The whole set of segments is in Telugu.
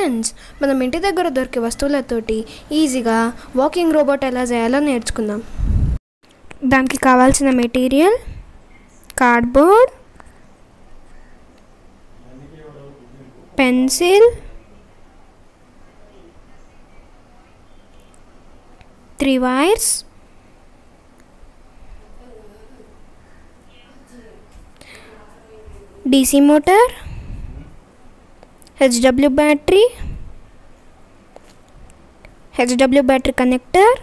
ఫ్రెండ్స్ మనం ఇంటి దగ్గర దొరికే వస్తువులతోటి ఈజీగా వాకింగ్ రోబోట్ ఎలా చేయాలో నేర్చుకుందాం దానికి కావాల్సిన material cardboard pencil three wires DC motor HW battery HW battery connector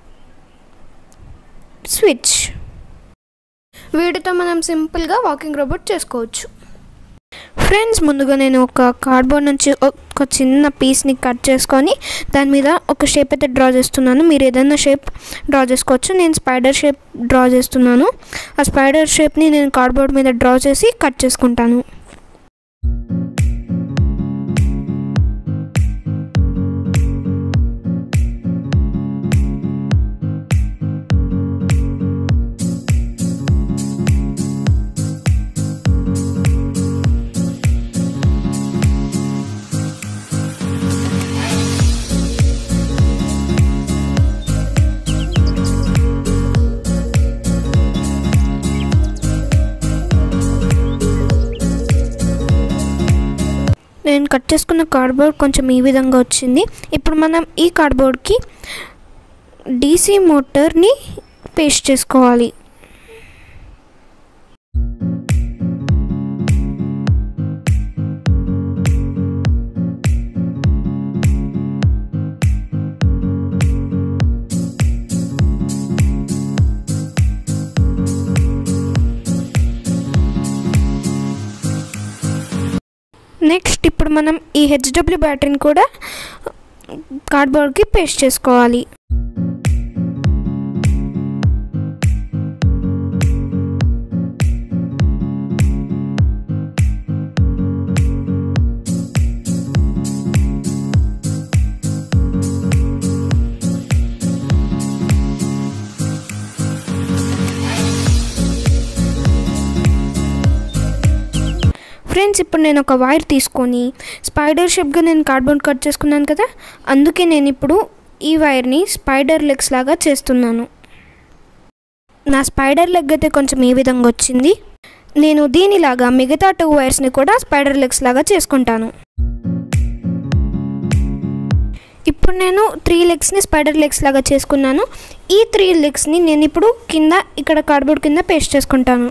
switch వీటితో మనం సింపుల్గా వాకింగ్ రోబోట్ చేసుకోవచ్చు ఫ్రెండ్స్ ముందుగా నేను ఒక కార్డ్బోర్డ్ నుంచి ఒక చిన్న పీస్ని కట్ చేసుకొని దాని మీద ఒక షేప్ అయితే డ్రా చేస్తున్నాను మీరు ఏదైనా షేప్ డ్రా చేసుకోవచ్చు నేను స్పైడర్ షేప్ డ్రా చేస్తున్నాను ఆ స్పైడర్ షేప్ని నేను కార్డ్బోర్డ్ మీద డ్రా చేసి కట్ చేసుకుంటాను నేను కట్ చేసుకున్న కార్డ్బోర్డ్ కొంచెం ఈ విధంగా వచ్చింది ఇప్పుడు మనం ఈ కార్డ్బోర్డ్కి డీసీ మోటార్ని పేస్ట్ చేసుకోవాలి నెక్స్ట్ ఇప్పుడు మనం ఈ హెచ్డబ్ల్యూ బ్యాటరీని కూడా కార్డ్బోర్డ్కి పేస్ట్ చేసుకోవాలి ఫ్రెండ్స్ ఇప్పుడు నేను ఒక వైర్ తీసుకొని స్పైడర్ షేప్గా నేను కార్డ్బోర్డ్ కట్ చేసుకున్నాను కదా అందుకే నేను ఇప్పుడు ఈ వైర్ని స్పైడర్ లెగ్స్ లాగా చేస్తున్నాను నా స్పైడర్ లెగ్ అయితే కొంచెం ఈ విధంగా వచ్చింది నేను దీనిలాగా మిగతా టూ వైర్స్ని కూడా స్పైడర్ లెగ్స్ లాగా చేసుకుంటాను ఇప్పుడు నేను త్రీ లెగ్స్ని స్పైడర్ లెగ్స్ లాగా చేసుకున్నాను ఈ త్రీ లెగ్స్ని నేను ఇప్పుడు కింద ఇక్కడ కార్డ్బోర్డ్ కింద పేస్ట్ చేసుకుంటాను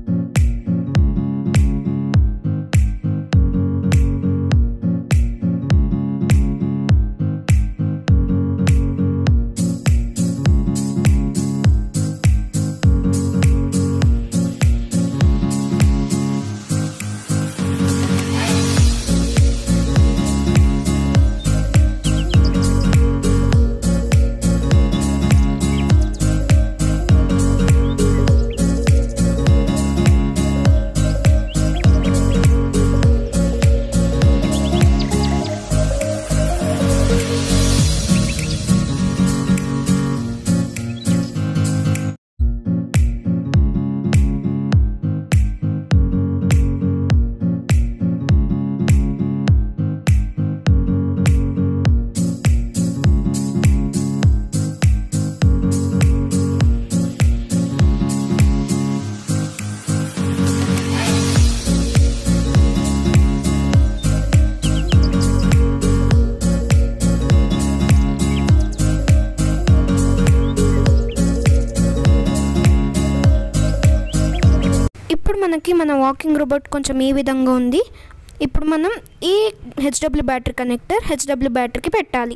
ఇప్పుడు మనకి మన వాకింగ్ రోబోట్ కొంచెం ఈ విధంగా ఉంది ఇప్పుడు మనం ఈ హెచ్డబ్ల్యూ బ్యాటరీ కనెక్టర్ హెచ్డబ్ల్యూ బ్యాటరీకి పెట్టాలి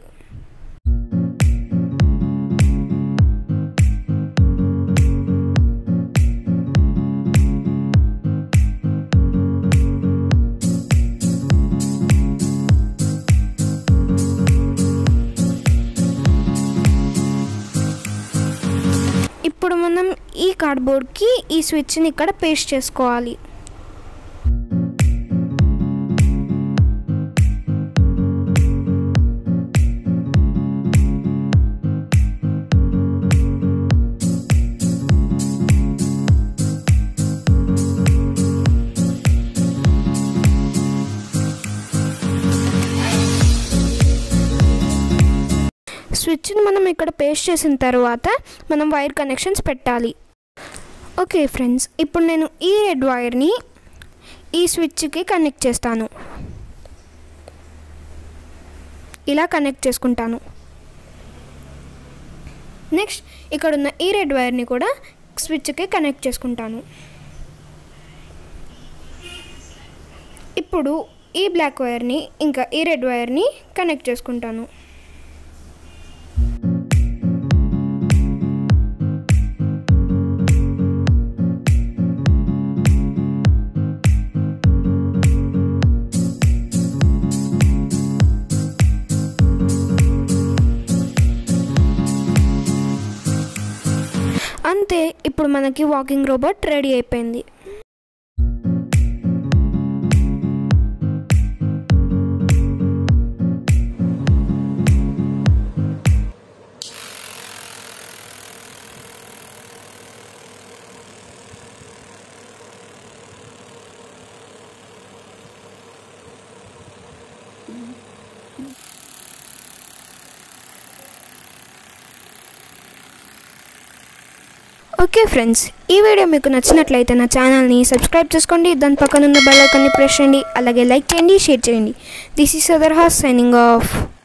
ఇప్పుడు మనం ఈ కార్డ్బోర్డ్కి ఈ స్విచ్ని ఇక్కడ పేస్ట్ చేసుకోవాలి స్విచ్ని మనం ఇక్కడ పేస్ట్ చేసిన తర్వాత మనం వైర్ కనెక్షన్స్ పెట్టాలి ఓకే ఫ్రెండ్స్ ఇప్పుడు నేను ఈ రెడ్ వైర్ని ఈ స్విచ్కి కనెక్ట్ చేస్తాను ఇలా కనెక్ట్ చేసుకుంటాను నెక్స్ట్ ఇక్కడ ఉన్న ఈ రెడ్ వైర్ని కూడా స్విచ్కి కనెక్ట్ చేసుకుంటాను ఇప్పుడు ఈ బ్లాక్ వైర్ని ఇంకా ఈ రెడ్ వైర్ని కనెక్ట్ చేసుకుంటాను అంతే ఇప్పుడు మనకి వాకింగ్ రోబోట్ రెడీ అయిపోయింది ఓకే ఫ్రెండ్స్ ఈ వీడియో మీకు నచ్చినట్లయితే నా ఛానల్ని సబ్స్క్రైబ్ చేసుకోండి దాని పక్కన ఉన్న బెల్ ఐకాన్ని ప్రెస్ చేయండి అలాగే లైక్ చేయండి షేర్ చేయండి this is Adarsh signing of